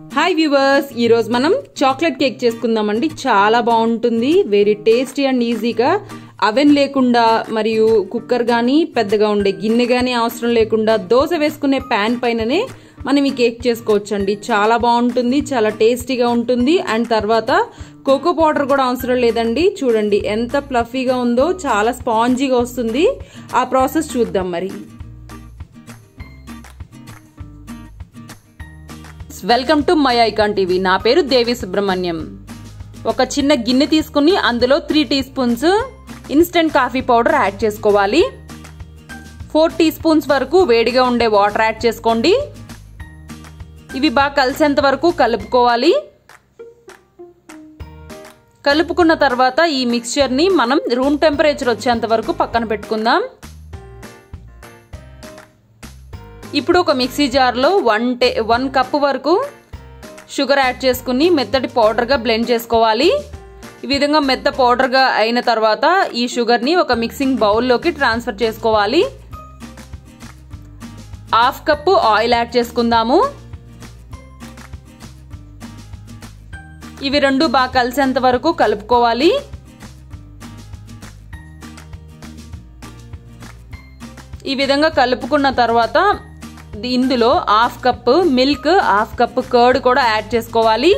hi viewers ఈరోజు మనం chocolate cake చేసుకుందామండి చాలా బాగుంటుంది వెరీ టేస్టీ అండ్ ఈజీగా అవెన్ లేకుండా మరియు కుక్కర్ కానీ పెద్దగా ఉండే గిన్నె కానీ అవసరం లేకుండా దోశ వేసుకునే ప్యాన్ పైననే మనం ఈ కేక్ చేసుకోవచ్చండి చాలా బాగుంటుంది చాలా టేస్టీగా ఉంటుంది అండ్ తర్వాత కోకో పౌడర్ కూడా అవసరం లేదండి చూడండి ఎంత ప్లఫీగా ఉందో చాలా స్పాంజీగా వస్తుంది ఆ ప్రాసెస్ చూద్దాం మరి welcome to my icon TV నా పేరు దేవి సుబ్రహ్మణ్యం ఒక చిన్న గిన్నె తీసుకుని అందులో three tea spoons instant coffee powder add చేసుకోవాలి ఫోర్ టీ స్పూన్స్ వరకు వేడిగా ఉండే వాటర్ యాడ్ చేసుకోండి ఇవి బాగా కలిసేంత వరకు కలుపుకోవాలి కలుపుకున్న తర్వాత ఈ మిక్స్చర్ని మనం రూమ్ టెంపరేచర్ వచ్చేంత వరకు పక్కన పెట్టుకుందాం ఇప్పుడు ఒక మిక్సీ జార్లో వన్ టే వన్ కప్ వరకు షుగర్ యాడ్ చేసుకుని మెత్తటి పౌడర్గా బ్లెండ్ చేసుకోవాలి ఈ విధంగా మెత్త పౌడర్గా అయిన తర్వాత ఈ షుగర్ని ఒక మిక్సింగ్ బౌల్లోకి ట్రాన్స్ఫర్ చేసుకోవాలి హాఫ్ కప్పు ఆయిల్ యాడ్ చేసుకుందాము ఇవి రెండు బాగా కలిసేంత వరకు కలుపుకోవాలి ఈ విధంగా కలుపుకున్న తర్వాత ఇందులో half cup milk half cup curd కూడా యాడ్ చేసుకోవాలి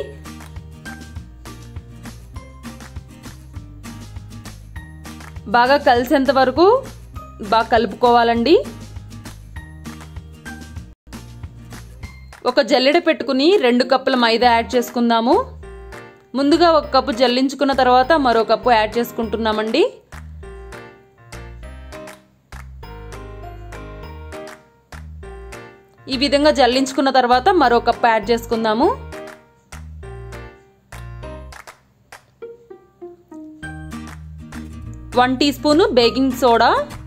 బాగా కలిసేంత వరకు బాగా కలుపుకోవాలండి ఒక జల్లెడ పెట్టుకుని రెండు కప్పుల మైదా యాడ్ చేసుకుందాము ముందుగా ఒక కప్పు జల్లించుకున్న తర్వాత మరో కప్పు యాడ్ చేసుకుంటున్నామండి ఈ విధంగా జల్లించుకున్న తర్వాత మరో కప్ యాడ్ చేసుకుందాము one tea spoon baking soda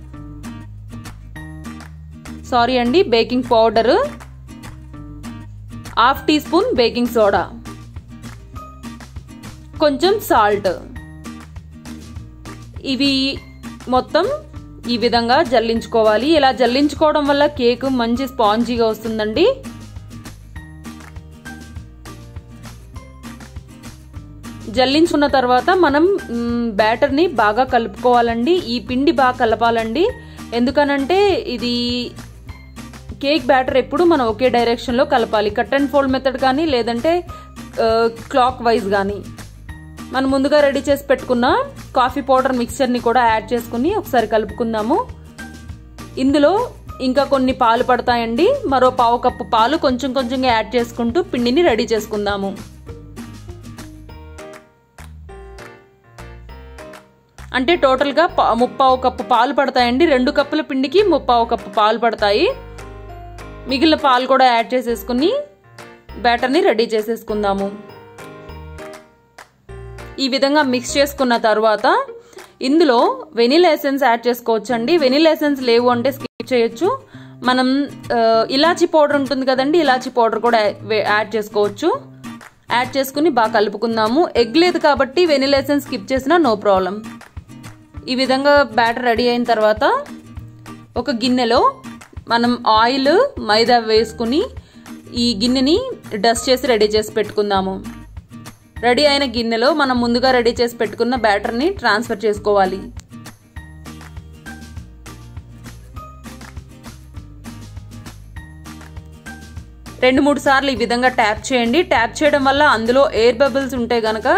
sorry అండి baking powder half tea spoon baking soda కొంచెం సాల్ట్ ఇవి మొత్తం ఈ విధంగా జల్లించుకోవాలి ఇలా జల్లించుకోవడం వల్ల కేక్ మంచి స్పాంజీగా వస్తుందండి జల్లించుకున్న తర్వాత మనం బ్యాటర్ని బాగా కలుపుకోవాలండి ఈ పిండి బాగా కలపాలండి ఎందుకనంటే ఇది కేక్ బ్యాటర్ ఎప్పుడు మనం ఒకే డైరెక్షన్లో కలపాలి కట్ అండ్ ఫోల్డ్ మెథడ్ కానీ లేదంటే క్లాక్ వైజ్ కానీ మనం ముందుగా రెడీ చేసి పెట్టుకున్న కాఫీ పౌడర్ మిక్చర్ని కూడా యాడ్ చేసుకుని ఒకసారి కలుపుకుందాము ఇందులో ఇంకా కొన్ని పాలు పడతాయండి మరో పావు కప్పు పాలు కొంచెం కొంచెంగా యాడ్ చేసుకుంటూ పిండిని రెడీ చేసుకుందాము అంటే టోటల్గా ముప్పావు కప్పు పాలు పడతాయండి రెండు కప్పుల పిండికి ముప్పావు కప్పు పాలు పడతాయి మిగిలిన పాలు కూడా యాడ్ చేసేసుకుని బ్యాటర్ని రెడీ చేసేసుకుందాము ఈ విధంగా మిక్స్ చేసుకున్న తర్వాత ఇందులో వెనిలా ఎసెన్స్ యాడ్ చేసుకోవచ్చు అండి వెనిలా ఎసెన్స్ లేవు అంటే స్కిప్ చేయొచ్చు మనం ఇలాచీ పౌడర్ ఉంటుంది కదండి ఇలాచీ పౌడర్ కూడా యాడ్ చేసుకోవచ్చు యాడ్ చేసుకుని బాగా కలుపుకుందాము ఎగ్ లేదు కాబట్టి వెనిలా ఎసెన్స్ స్కిప్ చేసినా నో ప్రాబ్లం ఈ విధంగా బ్యాటర్ రెడీ అయిన తర్వాత ఒక గిన్నెలో మనం ఆయిల్ మైదా వేసుకుని ఈ గిన్నెని డస్ట్ చేసి రెడీ చేసి పెట్టుకుందాము రెడీ అయిన గిన్నెలో మనం ముందుగా రెడీ చేసి పెట్టుకున్న బ్యాటర్ని ట్రాన్స్ఫర్ చేసుకోవాలి రెండు మూడు సార్లు ఈ విధంగా ట్యాప్ చేయండి ట్యాప్ చేయడం వల్ల అందులో ఎయిర్ బబుల్స్ ఉంటే గనక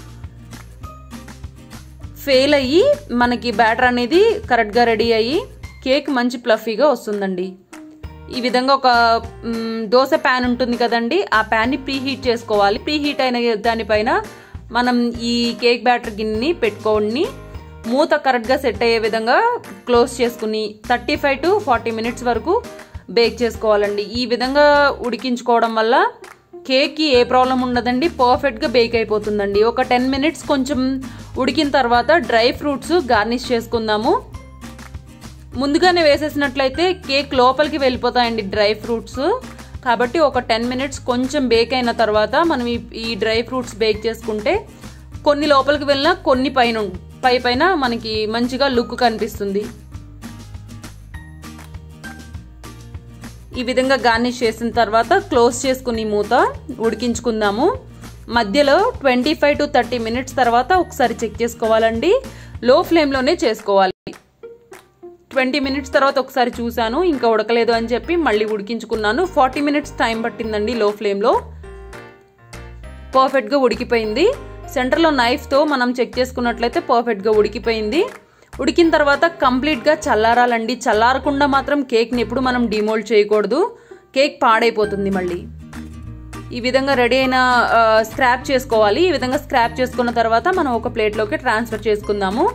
ఫెయిల్ అయ్యి మనకి బ్యాటర్ అనేది కరెక్ట్గా రెడీ అయ్యి కేక్ మంచి ప్లఫీగా వస్తుందండి ఈ విధంగా ఒక దోశ ప్యాన్ ఉంటుంది కదండి ఆ ప్యాన్ని ప్రీ హీట్ చేసుకోవాలి ప్రీ హీట్ అయిన దానిపైన మనం ఈ కేక్ బ్యాటర్ గిన్నెని పెట్టుకొని మూత కరెక్ట్గా సెట్ అయ్యే విధంగా క్లోజ్ చేసుకుని thirty five to forty minutes వరకు బేక్ చేసుకోవాలండి ఈ విధంగా ఉడికించుకోవడం వల్ల కేక్కి ఏ ప్రాబ్లం ఉండదండి పర్ఫెక్ట్గా బేక్ అయిపోతుందండి ఒక టెన్ మినిట్స్ కొంచెం ఉడికిన తర్వాత డ్రై ఫ్రూట్స్ గార్నిష్ చేసుకుందాము ముందుగానే వేసేసినట్లయితే కేక్ లోపలికి వెళ్ళిపోతాయండి డ్రై ఫ్రూట్స్ కాబట్టి ఒక టెన్ మినిట్స్ కొంచెం బేక్ అయిన తర్వాత మనం ఈ డ్రై ఫ్రూట్స్ బేక్ చేసుకుంటే కొన్ని లోపలికి వెళ్ళినా కొన్ని పైన పై పైన మనకి మంచిగా లుక్ కనిపిస్తుంది ఈ విధంగా గార్నిష్ చేసిన తర్వాత క్లోజ్ చేసుకుని మూత ఉడికించుకుందాము మధ్యలో twenty five to thirty minutes తర్వాత ఒకసారి చెక్ చేసుకోవాలండి లో ఫ్లేమ్లోనే చేసుకోవాలి ట్వంటీ మినిట్స్ తర్వాత ఒకసారి చూశాను ఇంకా ఉడకలేదు అని చెప్పి మళ్ళీ ఉడికించుకున్నాను ఫార్టీ మినిట్స్ టైం పట్టిందండి లో ఫ్లేమ్లో పర్ఫెక్ట్గా ఉడికిపోయింది సెంటర్లో నైఫ్తో మనం చెక్ చేసుకున్నట్లయితే పర్ఫెక్ట్గా ఉడికిపోయింది ఉడికిన తర్వాత కంప్లీట్గా చల్లారాలండి చల్లారకుండా మాత్రం కేక్ని ఎప్పుడు మనం డిమోల్డ్ చేయకూడదు కేక్ పాడైపోతుంది మళ్ళీ ఈ విధంగా రెడీ అయిన స్క్రాప్ చేసుకోవాలి ఈ విధంగా స్క్రాప్ చేసుకున్న తర్వాత మనం ఒక ప్లేట్లోకి ట్రాన్స్ఫర్ చేసుకుందాము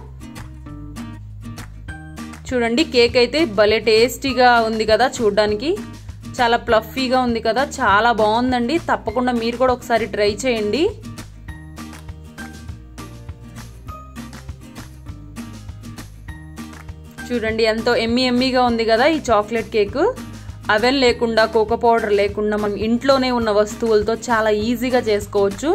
చూడండి కేక్ అయితే భలే టేస్టీగా ఉంది కదా చూడడానికి చాలా ప్లఫీగా ఉంది కదా చాలా బాగుందండి తప్పకుండా మీరు కూడా ఒకసారి ట్రై చేయండి చూడండి ఎంతో ఎమ్మి ఎమ్మిగా ఉంది కదా ఈ చాక్లెట్ కేక్ అవెన్ లేకుండా కోకో పౌడర్ లేకుండా మనం ఇంట్లోనే ఉన్న వస్తువులతో చాలా ఈజీగా చేసుకోవచ్చు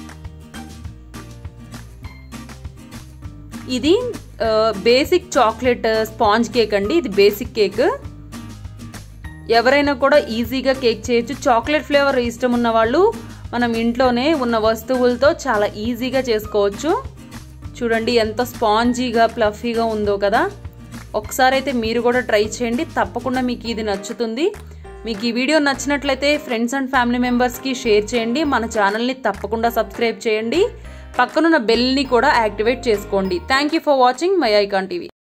ఇది బేసిక్ చాక్లెట్ స్పాంజ్ కేక్ అండి ఇది బేసిక్ కేక్ ఎవరైనా కూడా ఈజీగా కేక్ చేయొచ్చు చాక్లెట్ ఫ్లేవర్ ఇష్టం ఉన్న వాళ్ళు మనం ఇంట్లోనే ఉన్న వస్తువులతో చాలా ఈజీగా చేసుకోవచ్చు చూడండి ఎంత స్పాంజీగా ప్లఫీగా ఉందో కదా ఒకసారి అయితే మీరు కూడా ట్రై చేయండి తప్పకుండా మీకు ఇది నచ్చుతుంది మీకు ఈ వీడియో నచ్చినట్లయితే ఫ్రెండ్స్ అండ్ ఫ్యామిలీ మెంబర్స్కి షేర్ చేయండి మన ఛానల్ని తప్పకుండా సబ్స్క్రైబ్ చేయండి పక్కనున్న బెల్ని కూడా యాక్టివేట్ చేసుకోండి thank you for watching my icon TV